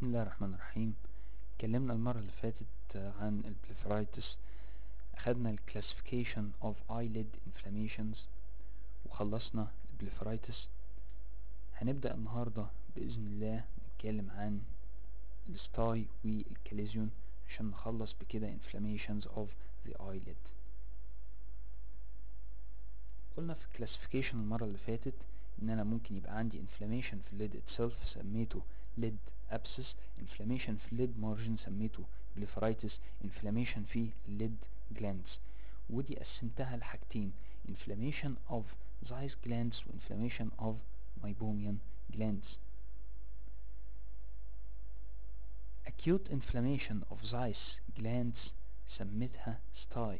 بسم الله الرحمن الرحيم اتكلمنا المرة اللي فاتت عن البليفرايتس اخدنا ال classification of eyelid inflammations وخلصنا البليفرايتس هنبدأ النهاردة بإذن الله نتكلم عن الستاي والكاليزيون عشان نخلص بكده inflammations of the eyelid قلنا في الكلاسيفيكيشن المرة اللي فاتت ان انا ممكن يبقى عندي inflammation في الليد itself سميته lid abscess inflammation في الليد margin سميته blepharitis inflammation في الليد glands ودي قسمتها لحاجتين inflammation of Zeiss glands و inflammation of meibomian glands acute inflammation of Zeiss glands سميتها ستاي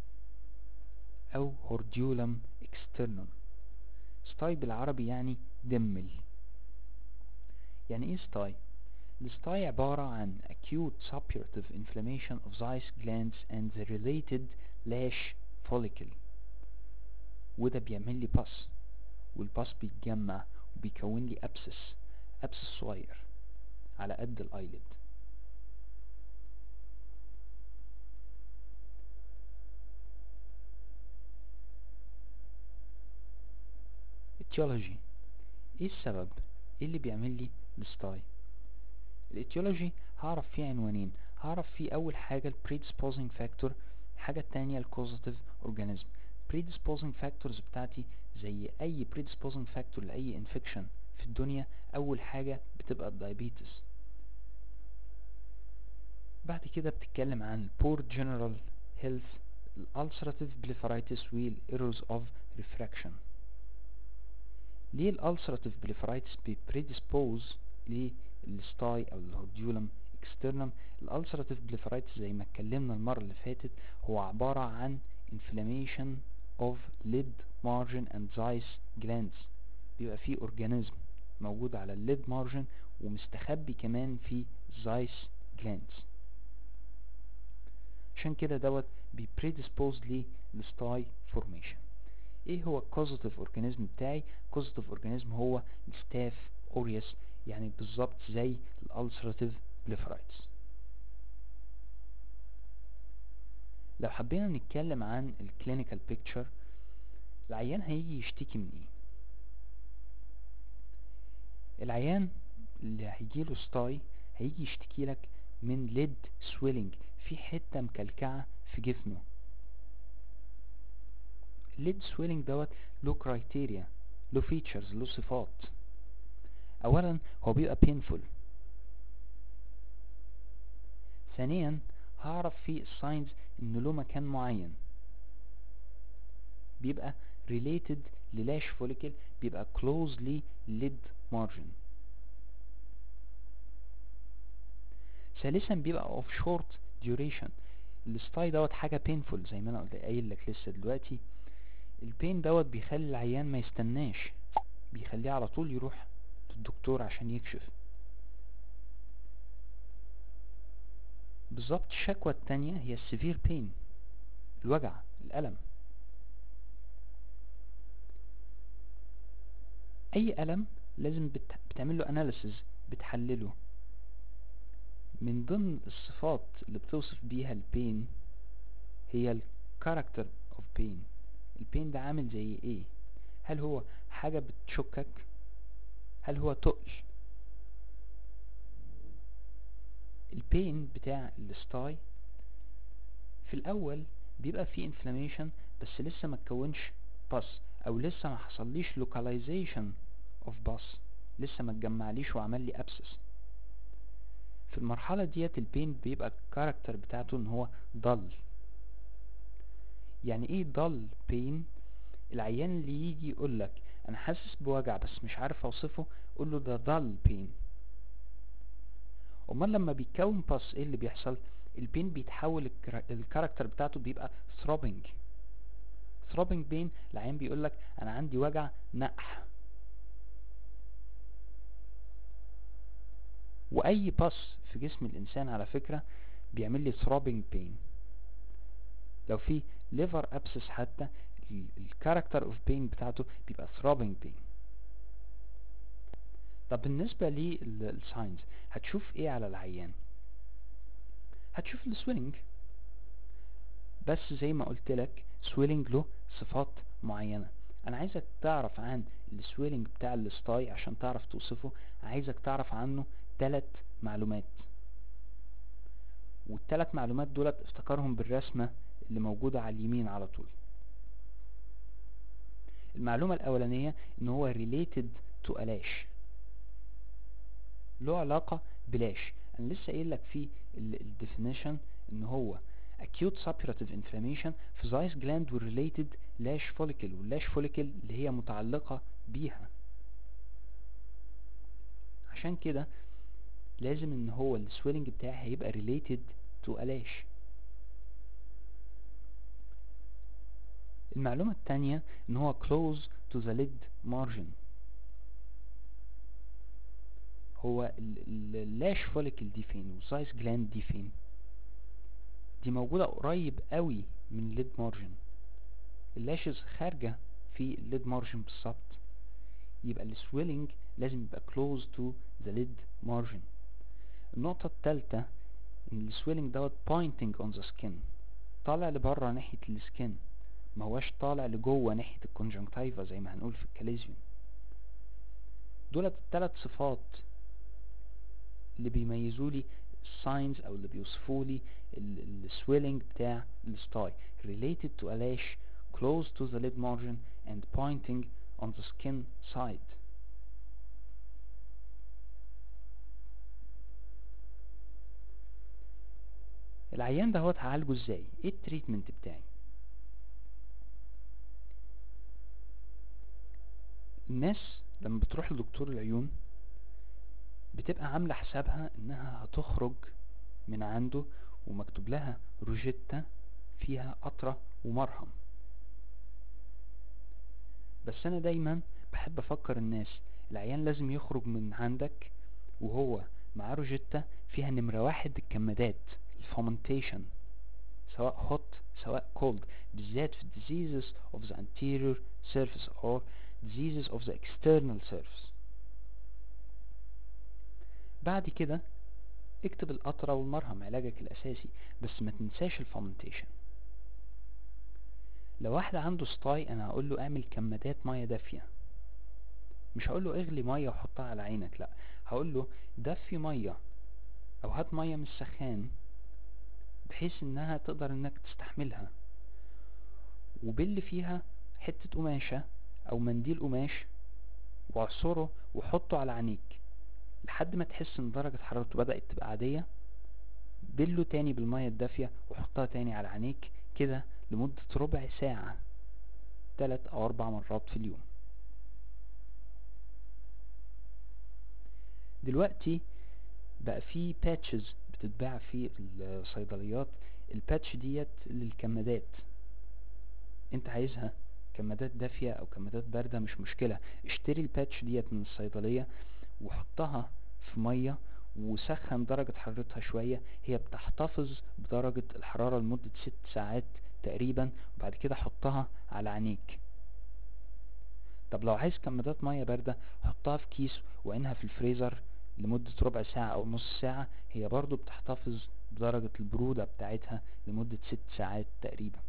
او هورديولم externum ستاي بالعربي يعني دمل يعني ايه ستاي الستاي عبارة عن acute suppurative inflammation of Zeiss glands and the related lash follicle وده بيعمل لي باس والباس بيتجمع وبيكون لي ابسس ابسس صغير على قد الايلid etiology ايه السبب ايه اللي بيعمل لي الستاي الاتيولوجي هعرف فيه عنوانين هعرف فيه اول حاجة ال predisposing factor الحاجة التانية ال causative organism predisposing factors بتاعتي زي اي predisposing factor لاي infection في الدنيا اول حاجة بتبقى الدايابيتس بعد كده بتتكلم عن poor general health الالسراتيف بليفرايتس والايروز اوف ريفراكشن ليه الالسراتيف بليفرايتس بيبريديسبوز للستاي او الهورديولم اكسترنم الالسراتيف بليفرايتس زي ما اتكلمنا المره اللي فاتت هو عباره عن inflammation of lid margin and Zeiss glands بيبقى فيه اورجانيزم موجود على الليد مارجن ومستخبي كمان في Zeiss glands عشان كده دوت بيبريديسبوز للستاي فورميشن ايه هو الكوزيتيف اورجانيزم بتاعي كوزيتيف اورجانيزم هو الستاف اوريوس يعني بالظبط زي الالسراتيف بليفرايتس لو حبينا نتكلم عن الكلينيكال بيكتشر العيان هيجي يشتكي من ايه العيان اللي هيجيله ستاي هيجي يشتكي لك من ليد سويلنج في حتة مكلكعة في جفنه الليد سويلنج دوت له كرايتيريا له فيتشرز له صفات اولا هو بيبقى painful ثانيا هعرف فيه الساينز ان له مكان معين بيبقى related للاش فوليكل بيبقى closely lid margin ثالثا بيبقى of short duration الستاي دوت حاجة painful زي ما انا قلت قايل لك لسه دلوقتي البين دوت بيخلي العيان ما يستناش بيخليه على طول يروح للدكتور عشان يكشف بالظبط الشكوى التانية هي السيفير بين الوجع الألم أي ألم لازم بت... بتعمل له أناليسز بتحلله من ضمن الصفات اللي بتوصف بيها البين هي الكاركتر اوف بين البين ده عامل زي ايه هل هو حاجة بتشكك هل هو تقل البين بتاع الستاي في الاول بيبقى فيه انفلاميشن بس لسه ما تكونش باس او لسه ما حصليش لوكاليزيشن اوف باس لسه ما اتجمعليش وعمل لي ابسس في المرحلة ديت البين بيبقى الكاركتر بتاعته ان هو ضل يعني ايه ضل بين العيان اللي يجي يقولك انا حاسس بوجع بس مش عارف اوصفه قول له ده ضل بين امال لما بيتكون باس ايه اللي بيحصل البين بيتحول الكاركتر بتاعته بيبقى ثروبنج ثروبنج بين العيان بيقولك انا عندي وجع نقح واي باس في جسم الانسان على فكرة بيعمل لي ثروبنج بين لو في ليفر ابسس حتى الكاركتر اوف بين بتاعته بيبقى throbbing pain طب بالنسبة للساينز هتشوف ايه على العيان هتشوف السويلنج بس زي ما قلت لك سويلنج له صفات معينة انا عايزك تعرف عن السويلنج بتاع الستاي عشان تعرف توصفه عايزك تعرف عنه ثلاث معلومات والثلاث معلومات دولت افتكرهم بالرسمة اللي موجودة على اليمين على طول المعلومة الأولانية إن هو related to ألاش له علاقة بلاش أنا لسه قايل لك في الديفينيشن إن هو acute suppurative inflammation في زايس جلاند related لاش فوليكل واللاش فوليكل اللي هي متعلقة بيها عشان كده لازم ان هو السويلنج بتاعي هيبقى related to ألاش المعلومة التانية ان هو close to the lid margin هو اللاش فوليكل دي فين والسايس جلاند دي فين دي موجودة قريب قوي من الليد مارجن اللاشز خارجة في الليد مارجن بالظبط يبقى السويلنج لازم يبقى close to the lid margin النقطة التالتة ان السويلنج دوت pointing on the skin طالع لبره ناحية السكين ما هواش طالع لجوه ناحية الكونجنكتيفا زي ما هنقول في الكاليزيون دولت التلات صفات اللي بيميزوا لي الساينز او اللي بيوصفوا لي السويلنج بتاع الستاي related to a lash close to the lid margin and pointing on the skin side العيان ده هو هعالجه ازاي ايه التريتمنت بتاعي الناس لما بتروح لدكتور العيون بتبقى عاملة حسابها انها هتخرج من عنده ومكتوب لها روجيتا فيها قطرة ومرهم بس انا دايما بحب افكر الناس العيان لازم يخرج من عندك وهو معاه روجيتا فيها نمرة واحد الكمادات الفومنتيشن سواء hot سواء cold بالذات في diseases of the anterior surface or diseases of the external surface بعد كده اكتب القطرة والمرهم علاجك الأساسي بس ما تنساش الفومنتيشن لو واحد عنده ستاي انا هقول له اعمل كمادات مية دافية مش هقول له اغلي مية وحطها على عينك لا هقول له دفي مية او هات مية من السخان بحيث انها تقدر انك تستحملها وبل فيها حتة قماشة او منديل قماش واعصره وحطه على عينيك لحد ما تحس ان درجة حرارته بدأت تبقى عادية بله تاني بالمية الدافية وحطها تاني على عينيك كده لمدة ربع ساعة تلات او اربع مرات في اليوم دلوقتي بقى في باتشز بتتباع في الصيدليات الباتش ديت للكمادات انت عايزها كمادات دافية او كمادات باردة مش مشكلة اشتري الباتش ديت من الصيدلية وحطها في مية وسخن درجة حرارتها شوية هي بتحتفظ بدرجة الحرارة لمدة ست ساعات تقريبا وبعد كده حطها على عينيك طب لو عايز كمادات مية باردة حطها في كيس وعينها في الفريزر لمدة ربع ساعة او نص ساعة هي برضو بتحتفظ بدرجة البرودة بتاعتها لمدة ست ساعات تقريبا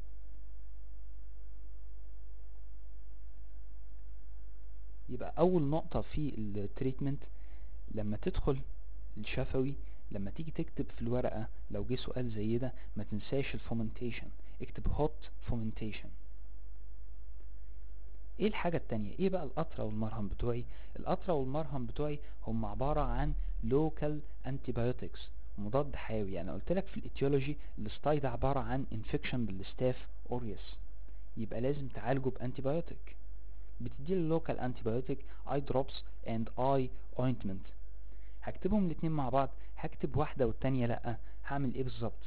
يبقى اول نقطة في التريتمنت لما تدخل الشفوي لما تيجي تكتب في الورقة لو جه سؤال زي ده ما تنساش الفومنتيشن اكتب هوت فومنتيشن ايه الحاجة التانية ايه بقى القطرة والمرهم بتوعي القطرة والمرهم بتوعي هم عبارة عن local antibiotics مضاد حيوي يعني قلت لك في الاتيولوجي الستاي ده عبارة عن انفكشن بالستاف اوريوس يبقى لازم تعالجه بانتيبيوتيك بتدي له لوكال انتيبيوتيك اي دروبس اند اي اوينتمنت هكتبهم الاتنين مع بعض هكتب واحدة والتانية لأ هعمل ايه بالظبط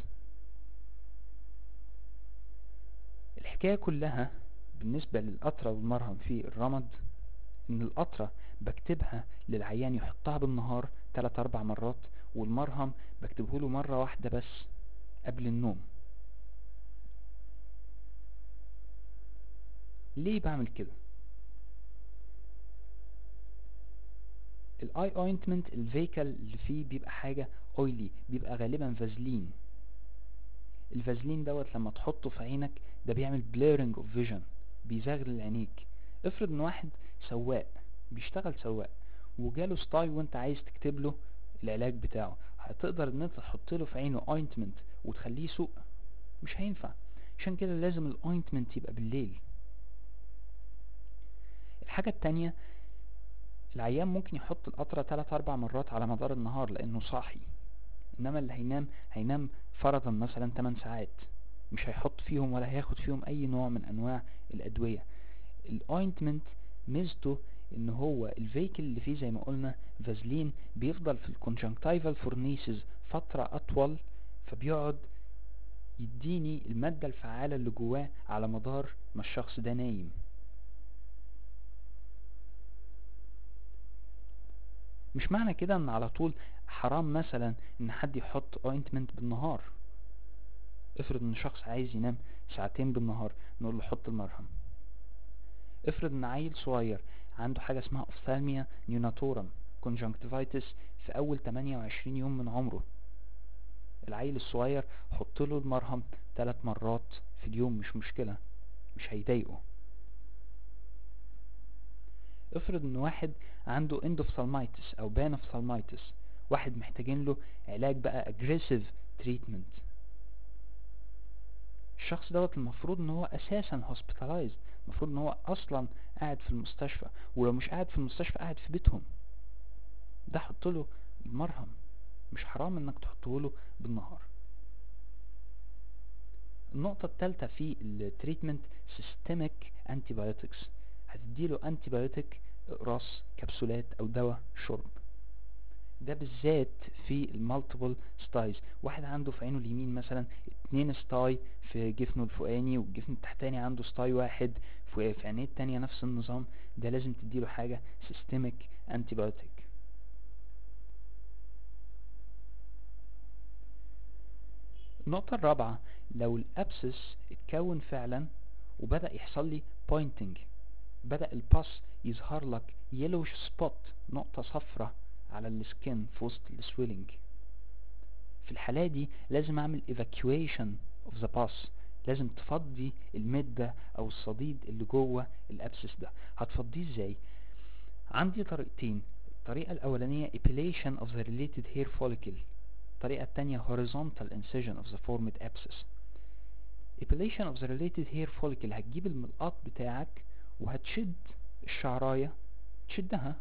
الحكاية كلها بالنسبة للقطرة والمرهم في الرمد ان القطرة بكتبها للعيان يحطها بالنهار 3 4 مرات والمرهم بكتبه له مرة واحدة بس قبل النوم ليه بعمل كده الاي اوينتمنت الفيكل اللي فيه بيبقى حاجة اويلي بيبقى غالبا فازلين الفازلين دوت لما تحطه في عينك ده بيعمل بليرنج اوف فيجن بيزغلل عينيك افرض ان واحد سواق بيشتغل سواق وجاله ستاي وانت عايز تكتب له العلاج بتاعه هتقدر ان انت تحط له في عينه اوينتمنت وتخليه يسوق مش هينفع عشان كده لازم الاوينتمنت يبقى بالليل الحاجة التانية العيان ممكن يحط القطرة 3 4 مرات على مدار النهار لانه صاحي انما اللي هينام هينام فرضا مثلا 8 ساعات مش هيحط فيهم ولا هياخد فيهم اي نوع من انواع الادوية الاوينتمنت ميزته ان هو الفيكل اللي فيه زي ما قلنا فازلين بيفضل في الكونجنكتيفال فورنيسز فترة اطول فبيقعد يديني المادة الفعالة اللي جواه على مدار ما الشخص ده نايم مش معنى كده ان على طول حرام مثلا ان حد يحط اوينتمنت بالنهار افرض ان شخص عايز ينام ساعتين بالنهار نقول له حط المرهم افرض ان عيل صغير عنده حاجة اسمها اوفثالميا نيوناتورم كونجنكتيفايتس في اول 28 يوم من عمره العيل الصغير حط له المرهم ثلاث مرات في اليوم مش مشكلة مش هيضايقه افرض ان واحد عنده اندوفثالمايتس او بانوفثالمايتس واحد محتاجين له علاج بقى aggressive treatment الشخص دوت المفروض ان هو اساسا hospitalized المفروض ان هو اصلا قاعد في المستشفى ولو مش قاعد في المستشفى قاعد في بيتهم ده حط له المرهم مش حرام انك تحطه له بالنهار النقطة الثالثة في التريتمنت سيستميك انتيبيوتكس هتديله انتيبيوتيك راس كبسولات او دواء شرب ده بالذات في المالتيبل ستايز واحد عنده في عينه اليمين مثلا اتنين ستاي في جفنه الفوقاني والجفن التحتاني عنده ستاي واحد في في عينيه التانية نفس النظام ده لازم تديله حاجة سيستميك انتيبيوتيك النقطة الرابعة لو الابسس اتكون فعلا وبدأ يحصل لي بوينتنج بدأ الباس يظهر لك يلوش سبوت نقطة صفرة على السكين في وسط السويلنج في الحالة دي لازم اعمل evacuation of the pus لازم تفضي المدة او الصديد اللي جوه الابسس ده هتفضيه ازاي عندي طريقتين الطريقة الاولانية epilation of the related hair follicle الطريقة التانية horizontal incision of the formed abscess epilation of the related hair follicle هتجيب الملقاط بتاعك وهتشد الشعراية تشدها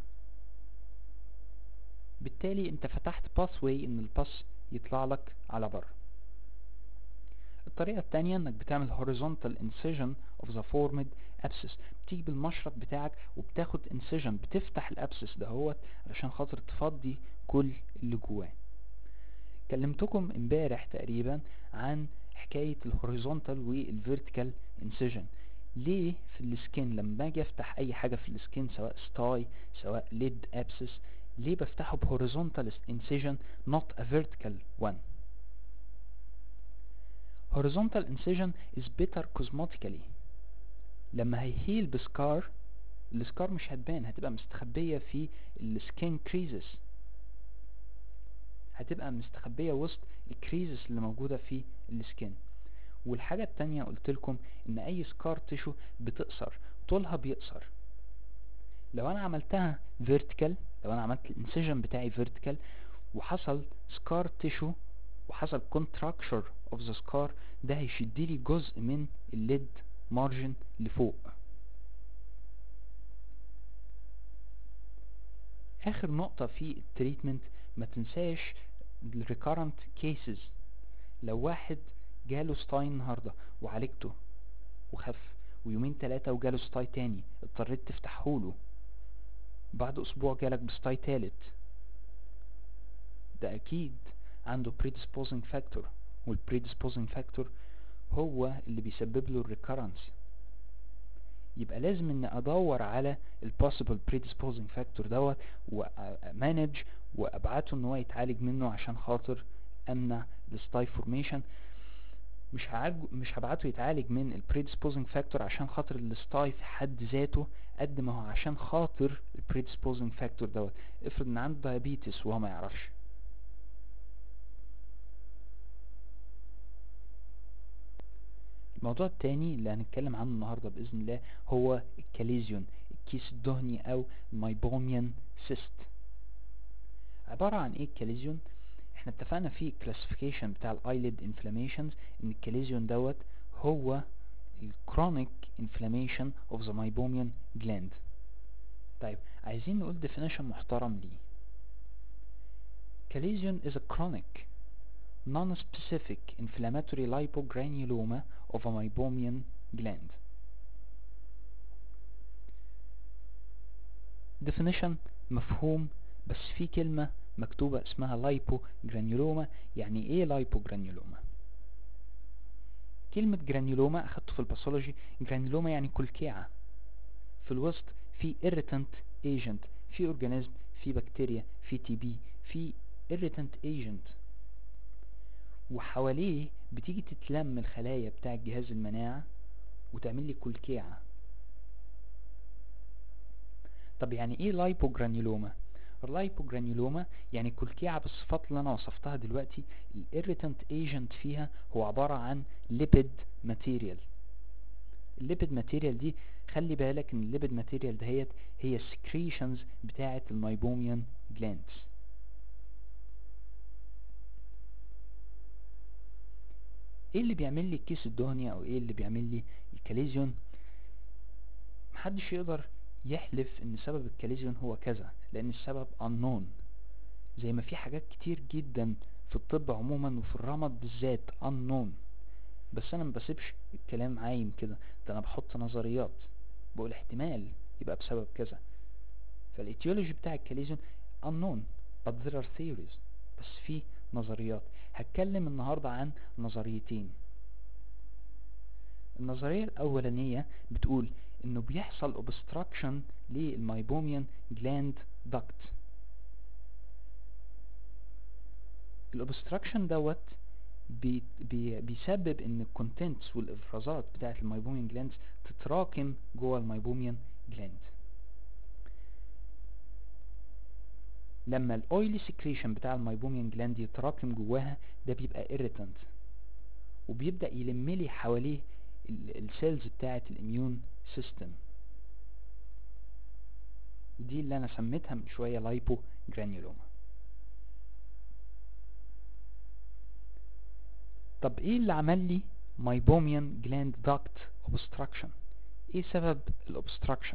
بالتالي انت فتحت pathway ان الباس يطلع لك على بره الطريقة التانية انك بتعمل horizontal incision of the formed abscess بتيجي بالمشرط بتاعك وبتاخد incision بتفتح الابسس دهوت علشان خاطر تفضي كل اللي جواه كلمتكم امبارح تقريبا عن حكاية الهوريزونتال والفيرتيكال انسيجن ليه في السكين لما اجي افتح اي حاجة في السكين سواء ستاي سواء ليد ابسس ليه بفتحه بهوريزونتال انسيجن not a vertical one horizontal incision is better cosmetically لما هيهيل بسكار السكار مش هتبان هتبقى مستخبية في السكين كريزس هتبقى مستخبية وسط الكريزس اللي موجودة في السكين والحاجة التانية قلت لكم ان اي سكار تيشو بتقصر طولها بيقصر لو انا عملتها فيرتيكال لو انا عملت الانسيجن بتاعي فيرتيكال وحصل سكار تيشو وحصل كونتراكشر اوف ذا سكار ده هيشد لي جزء من الليد مارجن لفوق اخر نقطة في التريتمنت ما تنساش الريكارنت كيسز لو واحد جاله ستاي النهاردة وعالجته وخف ويومين تلاتة وجاله ستاي تاني اضطريت تفتحهوله بعد اسبوع جالك بستاي تالت ده اكيد عنده predisposing factor والpredisposing factor هو اللي بيسبب له الريكارنس يبقى لازم ان ادور على البوسيبل predisposing factor دوت ومانج وابعته ان هو يتعالج منه عشان خاطر امنع الستاي فورميشن مش هعالج مش هبعته يتعالج من البريدسبوزنج فاكتور عشان خاطر الستاي في حد ذاته قد ما هو عشان خاطر البريدسبوزنج فاكتور دوت افرض ان عنده دايابيتس وهو ما يعرفش الموضوع التاني اللي هنتكلم عنه النهارده باذن الله هو الكاليزيون الكيس الدهني او مايبوميان سيست عباره عن ايه الكاليزيون احنا اتفقنا في الكلاسيفيكيشن بتاع الايليد انفلاميشنز ان الكاليزيون دوت هو الكرونيك انفلاميشن اوف ذا مايبوميان جلاند طيب عايزين نقول definition محترم ليه Calizion is a chronic non-specific inflammatory lipogranuloma of a meibomian gland. definition مفهوم بس في كلمة مكتوبة اسمها لايبوجرانيولوما يعني ايه لايبوجرانيولوما كلمة جرانيولوما اخدته في الباثولوجي جرانيولوما يعني كلكيعة في الوسط في irritant agent في اورجانيزم في بكتيريا في تي بي في irritant agent وحواليه بتيجي تتلم الخلايا بتاع جهاز المناعة وتعمل لي كلكيعة طب يعني ايه لايبوجرانيولوما اللايبوجرانيولوما يعني كلكيعة بالصفات اللي انا وصفتها دلوقتي الاريتنت ايجنت فيها هو عبارة عن ليبيد ماتيريال الليبيد ماتيريال دي خلي بالك ان الليبيد ماتيريال دهيت هي السكريشنز بتاعة المايبوميان جلاندز ايه اللي بيعمل لي الكيس الدهني او ايه اللي بيعمل لي الكاليزيون محدش يقدر يحلف ان سبب الكاليزيون هو كذا لان السبب unknown زي ما في حاجات كتير جدا في الطب عموما وفي الرمد بالذات unknown بس انا ما بسيبش الكلام عايم كده ده انا بحط نظريات بقول احتمال يبقى بسبب كذا فالاتيولوجي بتاع الكاليزيون unknown but there are theories بس في نظريات هتكلم النهاردة عن نظريتين النظرية الأولانية بتقول إنه بيحصل obstruction للمايبوميان جلاند داكت الأوبستراكشن دوت بي بي بيسبب ان الكونتنتس والافرازات بتاعه المايبوميان جلاندز تتراكم جوه المايبوميان جلاند لما الاويلي سكريشن بتاع المايبوميان جلاند يتراكم جواها ده بيبقى irritant وبيبدا يلم لي حواليه السيلز بتاعه الاميون سيستم دي اللي انا سميتها من شويه لايبو جرانيولوما طب ايه اللي عمل لي مايبوميان جلاند داكت اوبستراكشن ايه سبب الاوبستراكشن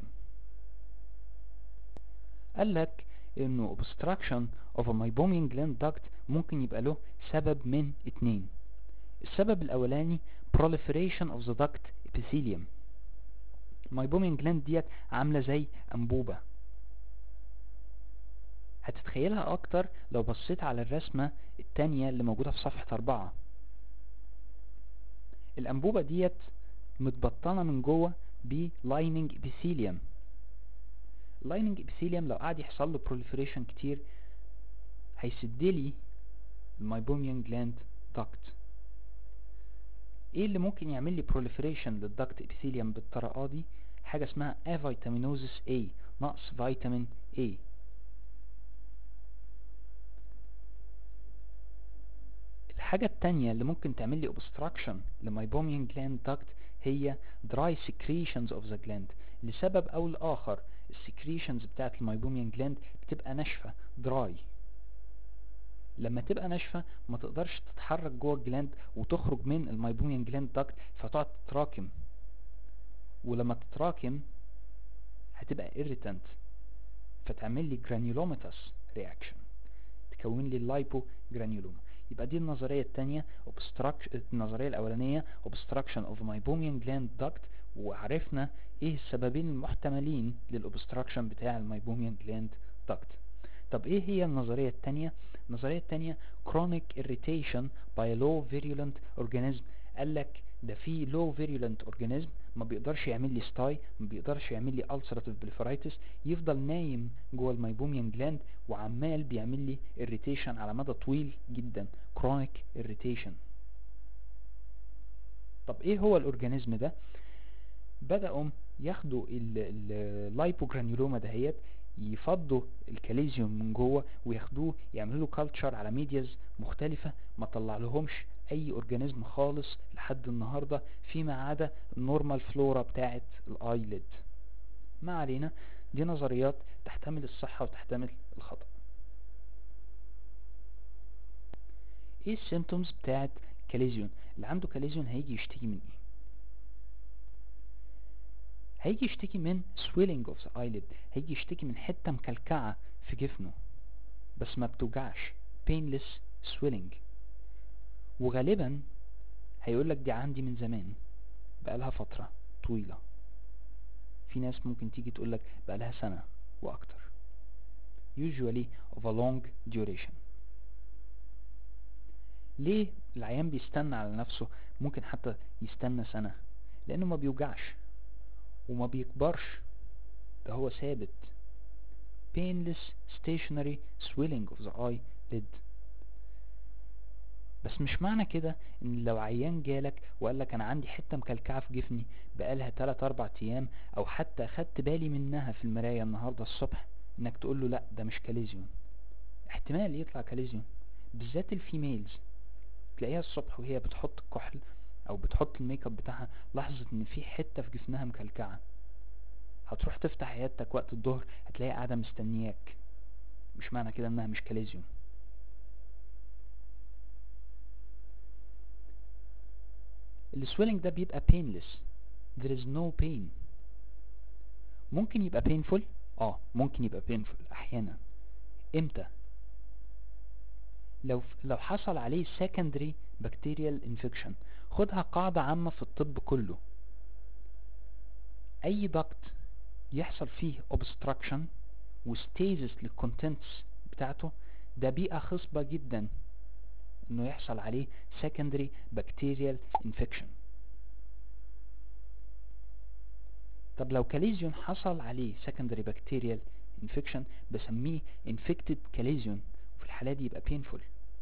قال لك انه obstruction of a meibomian gland duct ممكن يبقى له سبب من اتنين السبب الاولاني proliferation of the duct epithelium meibomian gland ديت عاملة زي انبوبة هتتخيلها اكتر لو بصيت على الرسمة التانية اللي موجودة في صفحة اربعة الانبوبة ديت متبطنة من جوه بلايننج epithelium اللايننج ابيثيليوم لو قعد يحصل له proliferation كتير هيسد لي المايبوميان جلاند داكت ايه اللي ممكن يعمل لي proliferation للداكت ابيثيليوم بالطريقه دي حاجه اسمها افيتامينوزس A نقص فيتامين A الحاجة التانية اللي ممكن تعمل لي obstruction لمايبوميان جلاند داكت هي dry secretions of the gland لسبب او لاخر السكريشنز بتاعت المايبوميان جلاند بتبقى ناشفة دراي لما تبقى ناشفة ما تقدرش تتحرك جوه الجلاند وتخرج من المايبوميان جلاند داكت فتقعد تتراكم ولما تتراكم هتبقى irritant فتعمل لي جرانيولوماتس رياكشن تكون لي اللايبو جرانيولوما يبقى دي النظرية التانية النظرية الأولانية obstruction of meibomian gland duct وعرفنا ايه السببين المحتملين للأوبستراكشن بتاع المايبوميان جلاند داكت طب ايه هي النظرية التانية النظرية التانية chronic irritation by a low virulent organism قالك ده في low virulent organism ما بيقدرش يعمل لي ستاي ما بيقدرش يعمل لي ulcerative proliferitis يفضل نايم جوه المايبوميان جلاند وعمال بيعمل لي irritation على مدى طويل جدا chronic irritation طب ايه هو الاورجانيزم ده بدأوا ياخدوا اللايبوجرانيولوما دهيت يفضوا الكاليزيوم من جوه وياخدوه يعملوا له كالتشر على ميدياز مختلفة ما طلع لهمش اي اورجانيزم خالص لحد النهاردة فيما عدا النورمال فلورا بتاعة الايلid ما علينا دي نظريات تحتمل الصحة وتحتمل الخطأ ايه السيمتومز بتاعة كاليزيون اللي عنده كاليزيون هيجي يشتكي من ايه هيجي يشتكي من swelling of the eyelid هيجي يشتكي من حتة مكلكعة في جفنه بس ما بتوجعش painless swelling وغالبا هيقولك دي عندي من زمان بقالها فترة طويلة في ناس ممكن تيجي تقولك بقالها سنة واكتر usually of a long duration ليه العيان بيستنى على نفسه ممكن حتى يستنى سنة لانه ما بيوجعش وما بيكبرش ده هو ثابت painless stationary swelling of the eyelid بس مش معنى كده ان لو عيان جالك وقال لك انا عندي حته مكلكعه في جفني بقالها 3 4 ايام او حتى اخدت بالي منها في المرايه النهارده الصبح انك تقول له لا ده مش كاليزيون احتمال يطلع كاليزيون بالذات الفيميلز تلاقيها الصبح وهي بتحط الكحل او بتحط الميك اب بتاعها لاحظت ان في حته في جفنها مكلكعه هتروح تفتح عيادتك وقت الظهر هتلاقيها قاعده مستنياك مش معنى كده انها مش كاليزيون السويلنج ده بيبقى painless there is no pain ممكن يبقى painful اه ممكن يبقى painful احيانا امتى لو لو حصل عليه secondary bacterial infection خدها قاعدة عامة في الطب كله اي duct يحصل فيه obstruction وستيزس للcontents بتاعته ده بيئة خصبة جدا انه يحصل عليه secondary bacterial infection طب لو كاليزيون حصل عليه secondary bacterial infection بسميه infected كاليزيون وفي الحالة دي يبقى painful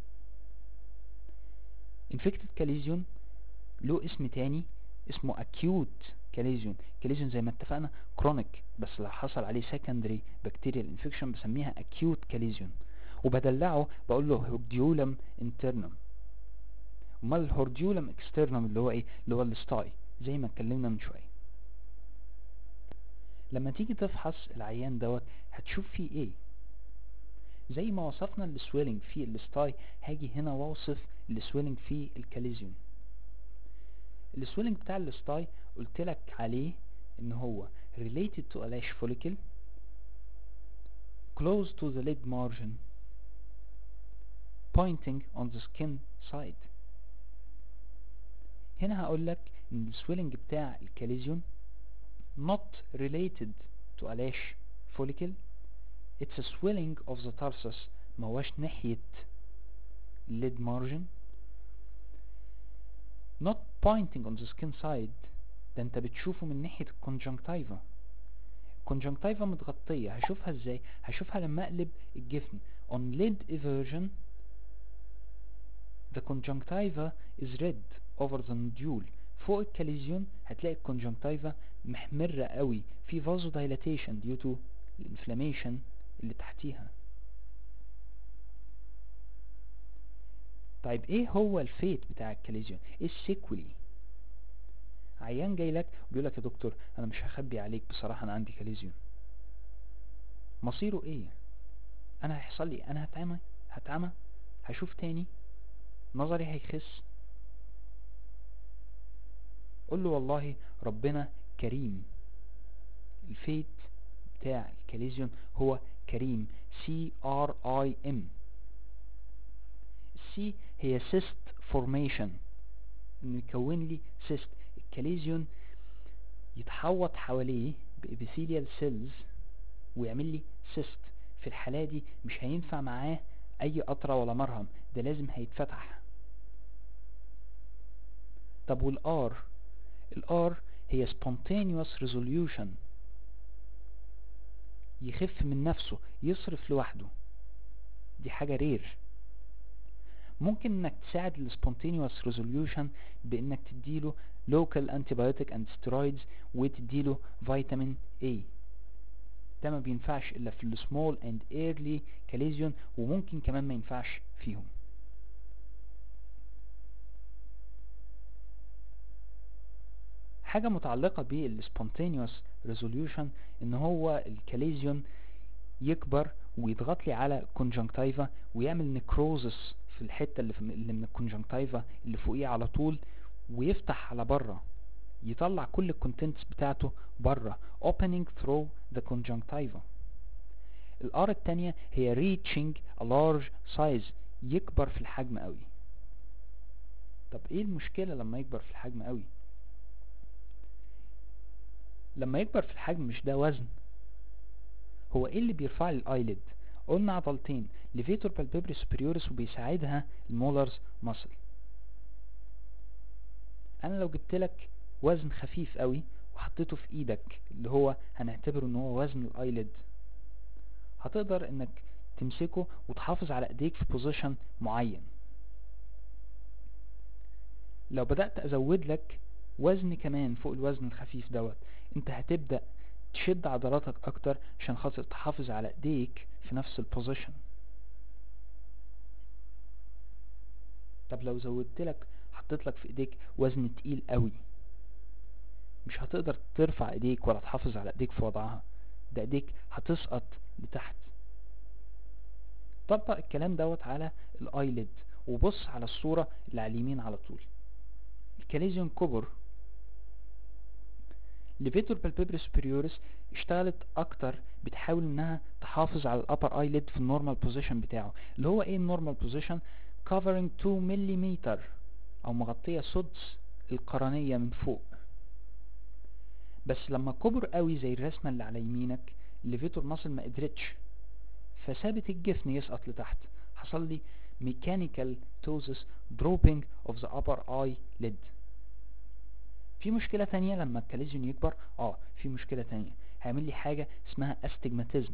infected كاليزيون له اسم تاني اسمه acute كاليزيون كاليزيون زي ما اتفقنا chronic بس لو حصل عليه secondary bacterial infection بسميها acute كاليزيون وبدلعه بقول له هورديولم انترنم امال الهورديولم اكسترنم اللي هو ايه اللي هو الستاي زي ما اتكلمنا من شويه لما تيجي تفحص العيان دوت هتشوف فيه ايه زي ما وصفنا السويلنج في الستاي هاجي هنا واوصف السويلنج في الكاليزيون السويلنج بتاع الستاي قلت لك عليه ان هو related to a lash follicle close to the lid margin pointing on the skin side هنا هقول لك ان السويلنج بتاع الكاليزيون not related to a lash follicle it's a swelling of the tarsus ما هوش ناحية lid margin not pointing on the skin side ده انت بتشوفه من ناحية الكونجنكتيفا الكونجنكتيفا متغطية هشوفها ازاي هشوفها لما اقلب الجفن on lid eversion the conjunctiva is red over the nodule فوق الكاليزيون هتلاقي الكونجنكتيفا محمرة قوي في vasodilation due to الانفلاميشن اللي تحتيها طيب ايه هو الفيت بتاع الكاليزيون ايه السيكولي عيان جاي لك بيقول لك يا دكتور انا مش هخبي عليك بصراحة انا عندي كاليزيون مصيره ايه انا هيحصل لي انا هتعمى هتعمى هشوف تاني نظري هيخس قول له والله ربنا كريم الفيت بتاع الكاليزيون هو كريم سي ار اي ام السي هي سيست فورميشن انه يكون لي سيست الكاليزيون يتحوط حواليه بإبيثيليال سيلز ويعمل لي سيست في الحالة دي مش هينفع معاه اي قطرة ولا مرهم ده لازم هيتفتح طب والار الار هي spontaneous resolution يخف من نفسه يصرف لوحده دي حاجة رير ممكن انك تساعد السبونتينيوس ريزوليوشن بانك تديله local antibiotic and steroids وتديله فيتامين A ده ما بينفعش الا في السمول اند ايرلي كاليزيون وممكن كمان ما ينفعش فيهم حاجة متعلقة بالسبونتينيوس ريزوليوشن ان هو الكاليزيون يكبر ويضغط لي على كونجنكتيفا ويعمل نكروزس في الحتة اللي, في اللي من الكونجنكتيفا اللي فوقيه على طول ويفتح على بره يطلع كل الكونتنتس بتاعته بره opening through the conjunctiva الار التانية هي reaching a large size يكبر في الحجم قوي طب ايه المشكلة لما يكبر في الحجم قوي لما يكبر في الحجم مش ده وزن هو ايه اللي بيرفع لي الايلid قلنا عضلتين ليفيتور بالبيبري سوبريورس وبيساعدها المولرز ماسل انا لو جبت لك وزن خفيف قوي وحطيته في ايدك اللي هو هنعتبره ان هو وزن الايلid هتقدر انك تمسكه وتحافظ على ايديك في بوزيشن معين لو بدأت ازود لك وزن كمان فوق الوزن الخفيف دوت انت هتبدأ تشد عضلاتك اكتر عشان خاطر تحافظ على ايديك في نفس البوزيشن طب لو زودت لك حطيت لك في ايديك وزن تقيل قوي مش هتقدر ترفع ايديك ولا تحافظ على ايديك في وضعها ده ايديك هتسقط لتحت طبق الكلام دوت على الايلid وبص على الصورة اللي على اليمين على طول الكاليزيون كبر ليفيتور بالبيبري سوبريورس اشتغلت اكتر بتحاول انها تحافظ على الابر ايلid في النورمال بوزيشن بتاعه اللي هو ايه النورمال بوزيشن covering 2 ملم او مغطية سدس القرنية من فوق بس لما كبر قوي زي الرسمة اللي على يمينك الليفيتور ماسل ما قدرتش فسابت الجفن يسقط لتحت حصل لي mechanical ptosis dropping of the upper eyelid في مشكلة تانية لما الكاليزيون يكبر اه في مشكلة تانية هيعمل لي حاجة اسمها استجماتيزم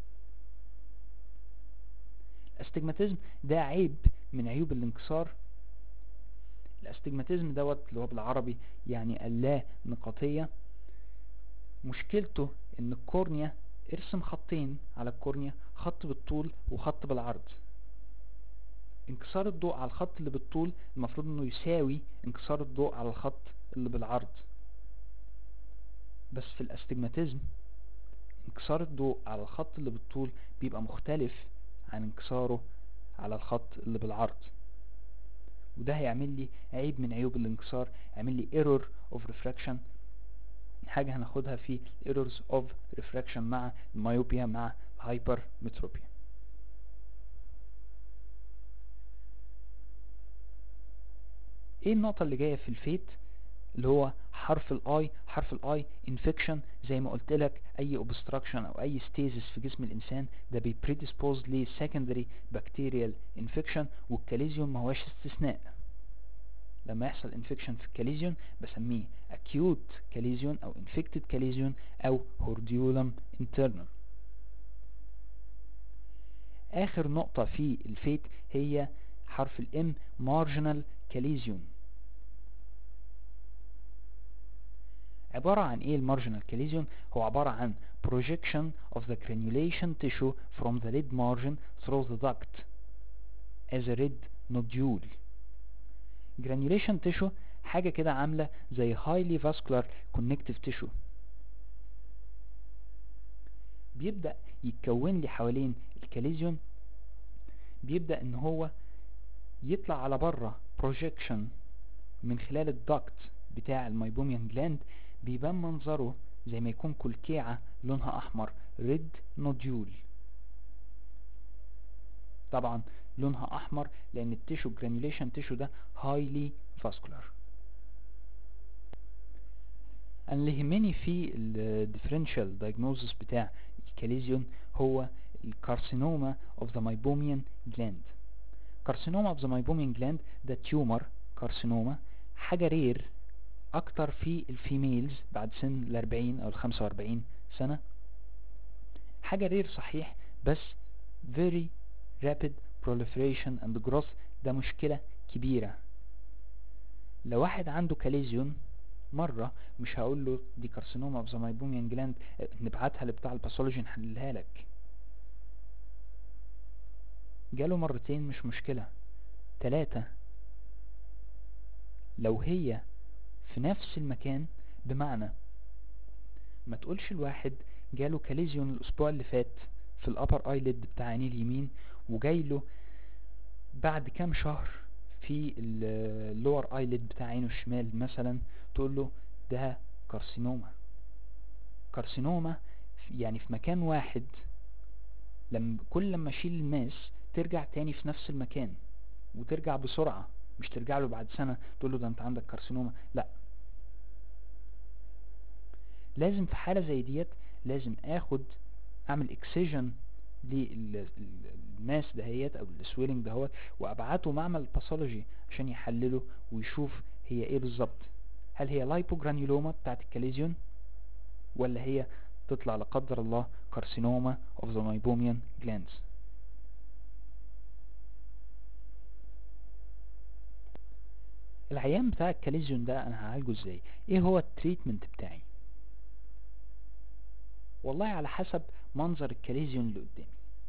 الاستجماتيزم ده عيب من عيوب الانكسار الاستجماتيزم دوت اللي هو بالعربي يعني اللا نقطية مشكلته ان الكورنيا ارسم خطين على الكورنيا خط بالطول وخط بالعرض انكسار الضوء على الخط اللي بالطول المفروض انه يساوي انكسار الضوء على الخط اللي بالعرض بس في الاستجماتيزم انكسار الضوء على الخط اللي بالطول بيبقى مختلف عن انكساره على الخط اللي بالعرض وده هيعمل لي عيب من عيوب الانكسار يعمل لي error of refraction حاجة هناخدها في errors of refraction مع الميوبيا مع hypermetropia ايه النقطة اللي جاية في الفيت اللي هو حرف الاي حرف الاي انفكشن زي ما قلت لك اي obstruction او اي stasis في جسم الانسان ده بي predisposed ل secondary bacterial infection والكاليزيوم ما هوش استثناء لما يحصل infection في الكاليزيون بسميه acute كاليزيون او infected كاليزيون او hordeolum internum اخر نقطة في الفيت هي حرف الام marginal كاليزيون عبارة عن ايه المارجنال كاليزيون هو عبارة عن projection of the granulation tissue from the lid margin through the duct as a red nodule granulation tissue حاجة كده عاملة زي highly vascular connective tissue بيبدأ يتكون لي حوالين الكاليزيون بيبدأ ان هو يطلع على بره projection من خلال الدكت بتاع الميبوميان جلاند بيبان منظره زي ما يكون كلكيعة لونها احمر ريد نوديول طبعا لونها احمر لان التيشو جرانيوليشن تيشو ده هايلي فاسكولار انا اللي يهمني في الديفرنشال دايجنوزس بتاع الكاليزيون هو الكارسينوما اوف ذا مايبوميان جلاند كارسينوما اوف ذا مايبوميان جلاند ده تيومر كارسينوما حاجة رير اكتر في الفيميلز بعد سن الاربعين او الخمسة واربعين سنة حاجة رير صحيح بس very rapid proliferation and growth ده مشكلة كبيرة لو واحد عنده كاليزيون مرة مش هقول له دي كارسينوما اوف ذا مايبوميان جلاند نبعتها لبتاع الباثولوجي نحللها لك جاله مرتين مش مشكلة تلاتة لو هي في نفس المكان بمعنى ما تقولش الواحد جاله كاليزيون الاسبوع اللي فات في الابر ايلid بتاع عينيه اليمين وجاي له بعد كام شهر في اللور ايلid بتاع عينه الشمال مثلا تقول له ده كارسينوما كارسينوما يعني في مكان واحد لما كل لما اشيل الماس ترجع تاني في نفس المكان وترجع بسرعة مش ترجع له بعد سنة تقول له ده انت عندك كارسينوما لا لازم في حالة زي ديت لازم اخد اعمل اكسجن للماس دهيت او السويلنج دهوت وابعته معمل باثولوجي عشان يحلله ويشوف هي ايه بالظبط هل هي لايبوجرانيولوما بتاعت الكاليزيون ولا هي تطلع لا قدر الله كارسينوما اوف ذا مايبوميان جلاندز العيان بتاع الكاليزيون ده انا هعالجه ازاي ايه هو التريتمنت بتاعي والله على حسب منظر الكاليزيون اللي قدامي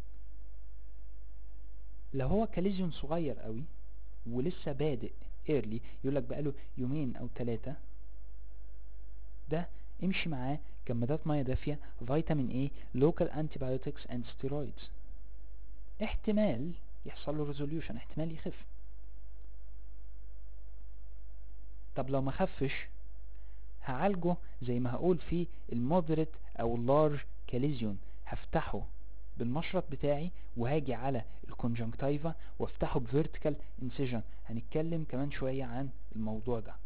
لو هو كاليزيون صغير قوي ولسه بادئ ايرلي يقولك بقاله يومين او ثلاثة ده امشي معاه جمادات ميه دافية فيتامين ايه لوكال انتيبيوتكس اند ستيرويدز احتمال يحصل له ريزوليوشن احتمال يخف طب لو ما خفش هعالجه زي ما هقول في المودريت او اللارج كاليزيون هفتحه بالمشرط بتاعي وهاجي على الكونجنكتيفا وافتحه بفيرتيكال انسيجن هنتكلم كمان شوية عن الموضوع ده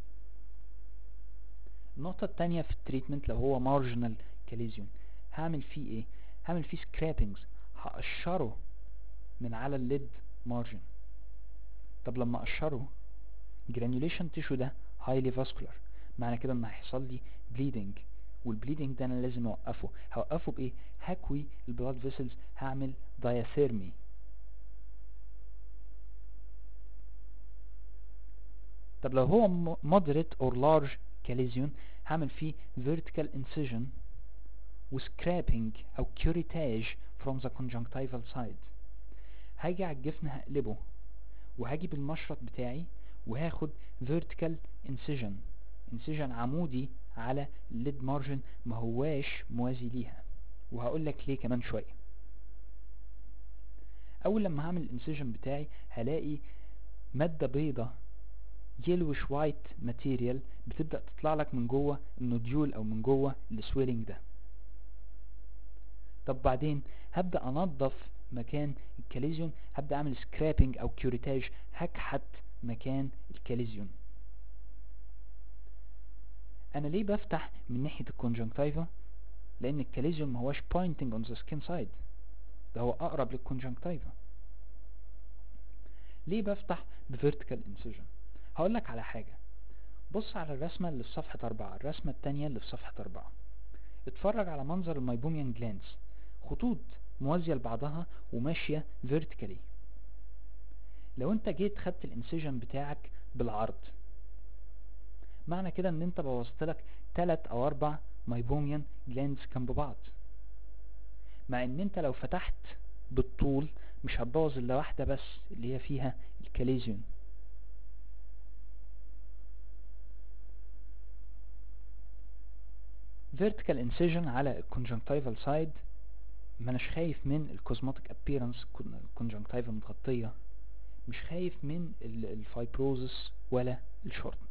النقطة التانية في التريتمنت لو هو مارجنال كاليزيون هعمل فيه ايه هعمل فيه سكرابينجز هقشره من على الليد مارجن طب لما اقشره جرانيوليشن تيشو ده هايلي فاسكولار معنى كده ان هيحصل لي بليدنج والبليدنج ده انا لازم اوقفه هوقفه بايه هكوي البلاد فيسلز هعمل داياثيرمي طب لو هو moderate or large كاليزيون هعمل فيه vertical incision وسكرابينج او كيوريتاج from the conjunctival side هاجي على الجفن هقلبه وهاجي بالمشرط بتاعي وهاخد vertical incision incision عمودي على الليد مارجن ما هواش موازي ليها وهقول لك ليه كمان شويه اول لما هعمل الانسيجن بتاعي هلاقي ماده بيضة يلوش وايت ماتيريال بتبدا تطلع لك من جوه النوديول او من جوه السويلنج ده طب بعدين هبدا انظف مكان الكاليزيون هبدا اعمل سكرابنج او كيوريتاج هكحت مكان الكاليزيون انا ليه بفتح من ناحية الكونجنكتيفا لان الكاليزيون ما هواش pointing on the skin side ده هو اقرب للكونجنكتيفا ليه بفتح بفيرتيكال انسيجن هقول لك على حاجة بص على الرسمة اللي في صفحة أربعة الرسمة التانية اللي في صفحة أربعة اتفرج على منظر الميبوميان جلانس خطوط موازية لبعضها وماشية فيرتيكالي لو انت جيت خدت الانسيجن بتاعك بالعرض معنى كده ان انت بوظت لك تلات او اربع مايبوميان جلاندز جنب بعض مع ان انت لو فتحت بالطول مش هتبوظ الا واحدة بس اللي هي فيها الكاليزيون vertical incision على الكونجنكتيفال سايد ما اناش خايف من الكوزماتيك ابيرنس الكونجنكتيفا متغطية مش خايف من الفايبروزس ولا الشورتنج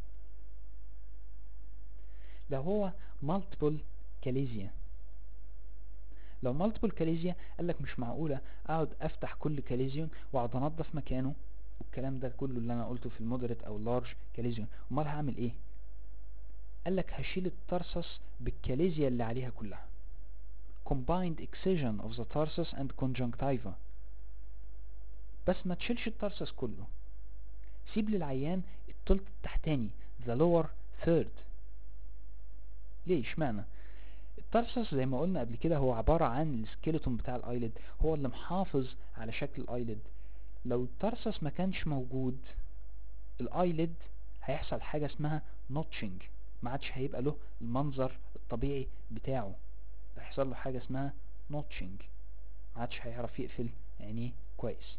لو هو multiple كاليزيا لو multiple كاليزيا قالك مش معقولة اقعد افتح كل كاليزيون واقعد انضف مكانه والكلام ده كله اللي انا قلته في المودريت او اللارج كاليزيون امال هعمل ايه قالك هشيل الترسس بالكاليزيا اللي عليها كلها combined excision of the tarsus and conjunctiva بس ما تشيلش الترسس كله سيب للعيان التلت التحتاني the lower third ليه اشمعنى الترسس زي ما قلنا قبل كده هو عبارة عن السكيلتون بتاع الايلid هو اللي محافظ على شكل الايلid لو الترسس ما كانش موجود الايلid هيحصل حاجة اسمها نوتشنج ما عادش هيبقى له المنظر الطبيعي بتاعه هيحصل له حاجة اسمها نوتشنج ما عادش هيعرف يقفل عينيه كويس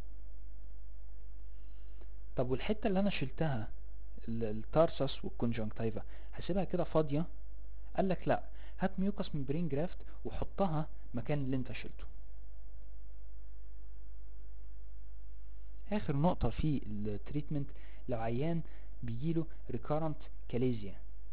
طب والحتة اللي انا شلتها ال- التارسس والكونجنكتيفا هسيبها كده فاضية قال لك لا هات ميوكس ممبرين جرافت وحطها مكان اللي انت شلته اخر نقطة في التريتمنت لو عيان بيجيله ريكارنت كاليزيا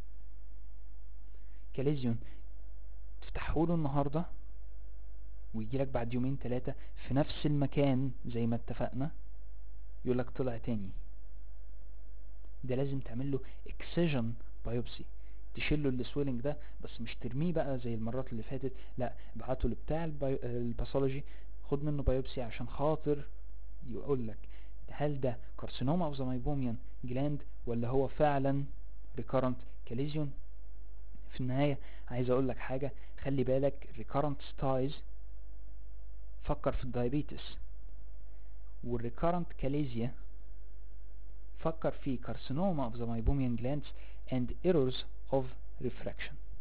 كاليزيون تفتحوله النهاردة ويجيلك بعد يومين ثلاثة في نفس المكان زي ما اتفقنا يقولك طلع تاني ده لازم تعمل له اكسجن بايوبسي تشيله السويلنج ده بس مش ترميه بقى زي المرات اللي فاتت لا ابعته لبتاع البايو... الباثولوجي خد منه بايوبسي عشان خاطر يقول لك هل ده كارسينوما اوف ذا مايبوميان جلاند ولا هو فعلا ريكارنت كاليزيون في النهاية عايز اقول لك حاجة خلي بالك ريكارنت ستايز فكر في الدايابيتس والريكارنت كاليزيا فكر في carcinoma of the meibomian glands and errors of refraction